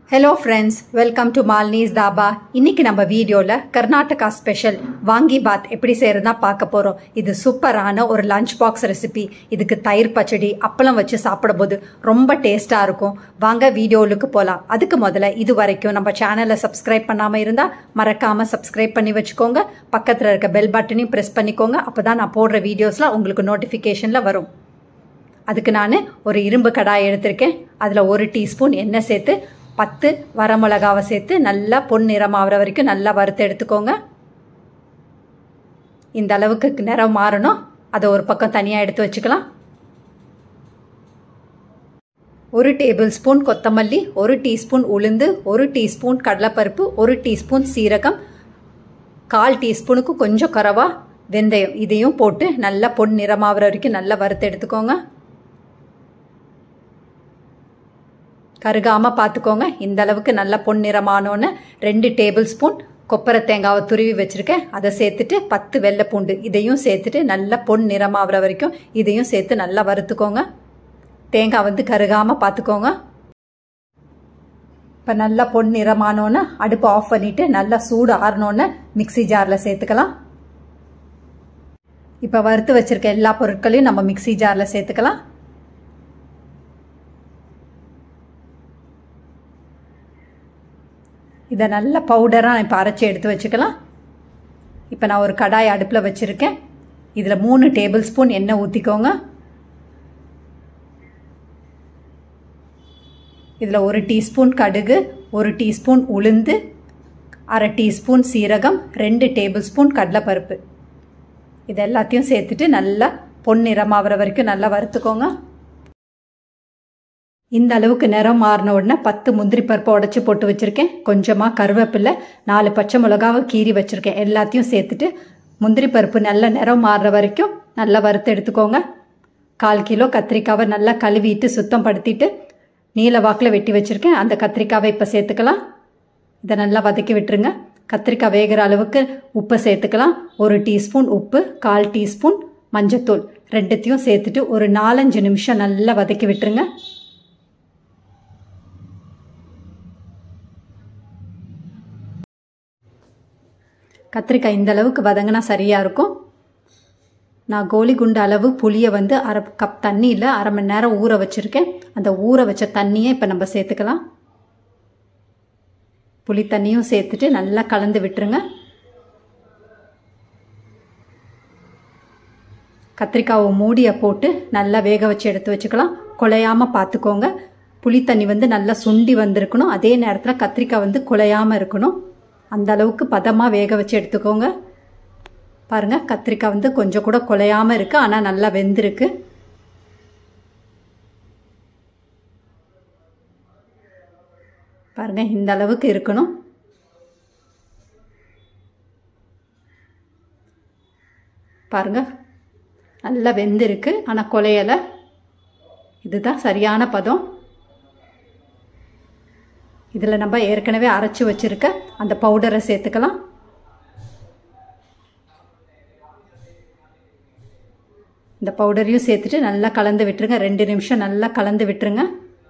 hello friends welcome to மால்னிஸ் தாபா இன்னைக்கு நம்ம வீடியோவில் கர்நாடகா ஸ்பெஷல் வாங்கி பாத் எப்படி செய்யறதா பார்க்க போகிறோம் இது சூப்பரான ஒரு லஞ்ச் பாக்ஸ் ரெசிபி இதுக்கு தயிர் பச்சடி அப்பளம் வச்சு சாப்பிடும்போது ரொம்ப டேஸ்ட்டாக இருக்கும் வாங்க வீடியோவுக்கு போகலாம் அதுக்கு முதல்ல இது வரைக்கும் நம்ம சேனலை சப்ஸ்கிரைப் பண்ணாமல் இருந்தால் மறக்காமல் சப்ஸ்கிரைப் பண்ணி வச்சுக்கோங்க பக்கத்தில் இருக்க பெல் பட்டனையும் ப்ரெஸ் பண்ணிக்கோங்க அப்போ தான் நான் போடுற வீடியோஸ்லாம் உங்களுக்கு நோட்டிஃபிகேஷனில் வரும் அதுக்கு நான் ஒரு இரும்பு கடாய் எடுத்திருக்கேன் அதில் ஒரு டீஸ்பூன் எண்ணெய் சேர்த்து பத்து வரமிளகாவை சேர்த்து நல்லா பொன் நிறம் ஆகிற வரைக்கும் நல்லா வறுத்து எடுத்துக்கோங்க இந்த அளவுக்கு நிறம் மாறணும் அதை ஒரு பக்கம் தனியாக எடுத்து வச்சுக்கலாம் ஒரு டேபிள் ஸ்பூன் கொத்தமல்லி ஒரு டீஸ்பூன் உளுந்து ஒரு டீஸ்பூன் கடலைப்பருப்பு ஒரு டீஸ்பூன் சீரகம் கால் டீஸ்பூனுக்கு கொஞ்சம் குறவா வெந்தயம் இதையும் போட்டு நல்லா பொன் நிறமாகிற வரைக்கும் நல்லா வறுத்து எடுத்துக்கோங்க கருகாமல் பார்த்துக்கோங்க இந்த அளவுக்கு நல்லா பொன்னிறமானோன்னு ரெண்டு டேபிள் ஸ்பூன் கொப்பரை தேங்காவை துருவி வச்சுருக்கேன் அதை சேர்த்துட்டு பத்து வெள்ளை பூண்டு இதையும் சேர்த்துட்டு நல்லா பொன் நிறமாகிற வரைக்கும் இதையும் சேர்த்து நல்லா வறுத்துக்கோங்க தேங்காய் வந்து கருகாமல் பார்த்துக்கோங்க இப்போ நல்லா பொன் நிறமானோன்னு அடுப்பு ஆஃப் பண்ணிவிட்டு நல்லா சூடு ஆறினோன்னு மிக்சி ஜாரில் சேர்த்துக்கலாம் இப்போ வறுத்து வச்சுருக்க எல்லா பொருட்களையும் நம்ம மிக்சி ஜாரில் சேர்த்துக்கலாம் இதை நல்ல பவுடராக இப்போ அரைச்சி எடுத்து வச்சுக்கலாம் இப்போ நான் ஒரு கடாய் அடுப்பில் வச்சுருக்கேன் இதில் மூணு டேபிள் ஸ்பூன் எண்ணெய் ஊற்றிக்கோங்க இதில் ஒரு டீஸ்பூன் கடுகு ஒரு டீஸ்பூன் உளுந்து அரை டீஸ்பூன் சீரகம் ரெண்டு டேபிள் ஸ்பூன் கடலைப்பருப்பு இது எல்லாத்தையும் சேர்த்துட்டு நல்லா பொன்னிறமாகிற வரைக்கும் நல்லா வறுத்துக்கோங்க இந்த அளவுக்கு நிறம் மாறின உடனே பத்து முந்திரி பருப்பை உடச்சி போட்டு வச்சுருக்கேன் கொஞ்சமாக கருவேப்பிலை நாலு பச்சை மிளகாவை கீறி வச்சுருக்கேன் எல்லாத்தையும் சேர்த்துட்டு முந்திரி பருப்பு நல்ல நிறம் மாறுற வரைக்கும் நல்லா வறுத்து எடுத்துக்கோங்க கால் கிலோ கத்திரிக்காவை நல்லா கழுவிட்டு சுத்தம் படுத்திட்டு நீல வாக்கில் வெட்டி வச்சுருக்கேன் அந்த கத்திரிக்காவை இப்போ சேர்த்துக்கலாம் இதை நல்லா வதக்கி விட்டுருங்க கத்திரிக்காய் வேகிற அளவுக்கு உப்பை சேர்த்துக்கலாம் ஒரு டீஸ்பூன் உப்பு கால் டீஸ்பூன் மஞ்சத்தூள் ரெண்டுத்தையும் சேர்த்துட்டு ஒரு நாலஞ்சு நிமிஷம் நல்லா வதக்கி விட்டுருங்க கத்திரிக்காய் இந்த அளவுக்கு வதங்கினா சரியாக இருக்கும் நான் கோலி குண்டு அளவு புளியை வந்து அரை கப் தண்ணியில் அரை மணி நேரம் ஊற வச்சுருக்கேன் அந்த ஊற வச்ச தண்ணியை இப்போ நம்ம சேர்த்துக்கலாம் புளி தண்ணியும் சேர்த்துட்டு நல்லா கலந்து விட்டுருங்க கத்திரிக்காவை மூடியை போட்டு நல்லா வேக வச்சு எடுத்து வச்சுக்கலாம் குலையாமல் பார்த்துக்கோங்க புளி தண்ணி வந்து நல்லா சுண்டி வந்திருக்கணும் அதே நேரத்தில் கத்திரிக்காய் வந்து குலையாமல் இருக்கணும் அந்த அளவுக்கு பதமாக வேக வச்சு எடுத்துக்கோங்க பாருங்கள் கத்திரிக்காய் வந்து கொஞ்சம் கூட குலையாமல் இருக்குது ஆனால் நல்லா வெந்திருக்கு பாருங்கள் இந்த அளவுக்கு இருக்கணும் பாருங்கள் நல்லா வெந்திருக்கு ஆனால் குலையலை இதுதான் சரியான பதம் இதில் நம்ம ஏற்கனவே அரைச்சி வச்சுருக்க அந்த பவுடரை சேர்த்துக்கலாம் இந்த பவுடரையும் சேர்த்துட்டு நல்லா கலந்து விட்டுருங்க ரெண்டு நிமிஷம் நல்லா கலந்து விட்டுருங்க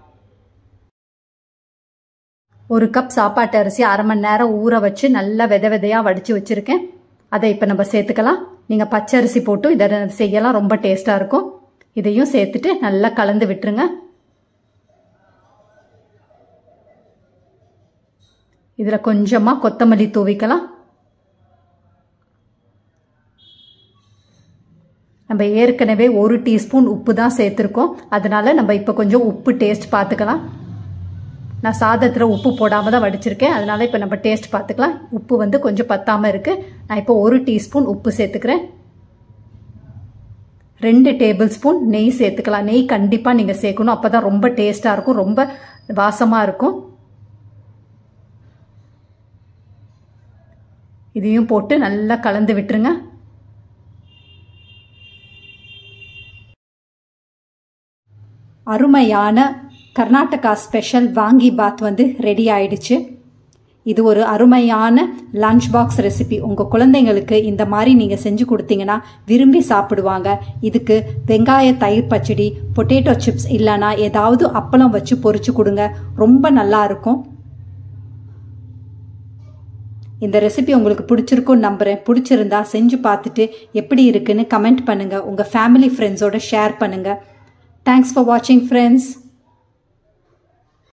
ஒரு கப் சாப்பாட்டு அரிசி அரை மணி நேரம் ஊற வச்சு நல்லா வித விதையாக வடித்து வச்சுருக்கேன் அதை இப்போ நம்ம சேர்த்துக்கலாம் நீங்கள் பச்சை அரிசி போட்டு இதை செய்யலாம் ரொம்ப டேஸ்ட்டாக இருக்கும் இதையும் சேர்த்துட்டு நல்லா கலந்து விட்டுருங்க இதில் கொஞ்சமாக கொத்தமல்லி தூவிக்கலாம் நம்ம ஏற்கனவே ஒரு டீஸ்பூன் உப்பு தான் சேர்த்துருக்கோம் அதனால் நம்ம இப்போ கொஞ்சம் உப்பு டேஸ்ட் பார்த்துக்கலாம் நான் சாதத்தில் உப்பு போடாமல் தான் வடிச்சிருக்கேன் அதனால் இப்போ நம்ம டேஸ்ட் பார்த்துக்கலாம் உப்பு வந்து கொஞ்சம் பத்தாமல் இருக்குது நான் இப்போ ஒரு டீஸ்பூன் உப்பு சேர்த்துக்கிறேன் ரெண்டு டேபிள் ஸ்பூன் நெய் சேர்த்துக்கலாம் நெய் கண்டிப்பாக நீங்கள் சேர்க்கணும் அப்போ தான் ரொம்ப டேஸ்ட்டாக இருக்கும் ரொம்ப வாசமாக இருக்கும் இதையும் போட்டு நல்லா கலந்து விட்டுருங்க அருமையான கர்நாடகா ஸ்பெஷல் வாங்கி பாத் வந்து ரெடி ஆயிடுச்சு இது ஒரு அருமையான லஞ்ச் பாக்ஸ் ரெசிபி உங்கள் குழந்தைங்களுக்கு இந்த மாதிரி நீங்கள் செஞ்சு கொடுத்தீங்கன்னா விரும்பி சாப்பிடுவாங்க இதுக்கு வெங்காய தயிர் பச்சடி பொட்டேட்டோ சிப்ஸ் இல்லைனா ஏதாவது அப்பளம் வச்சு பொரிச்சு கொடுங்க ரொம்ப நல்லா இருக்கும் இந்த ரெசிபி உங்களுக்கு பிடிச்சிருக்கும்னு நம்புகிறேன் பிடிச்சிருந்தா செஞ்சு பார்த்துட்டு எப்படி இருக்குன்னு கமெண்ட் பண்ணுங்கள் உங்கள் ஃபேமிலி ஃப்ரெண்ட்ஸோட ஷேர் பண்ணுங்கள் தேங்க்ஸ் ஃபார் வாட்சிங் ஃப்ரெண்ட்ஸ்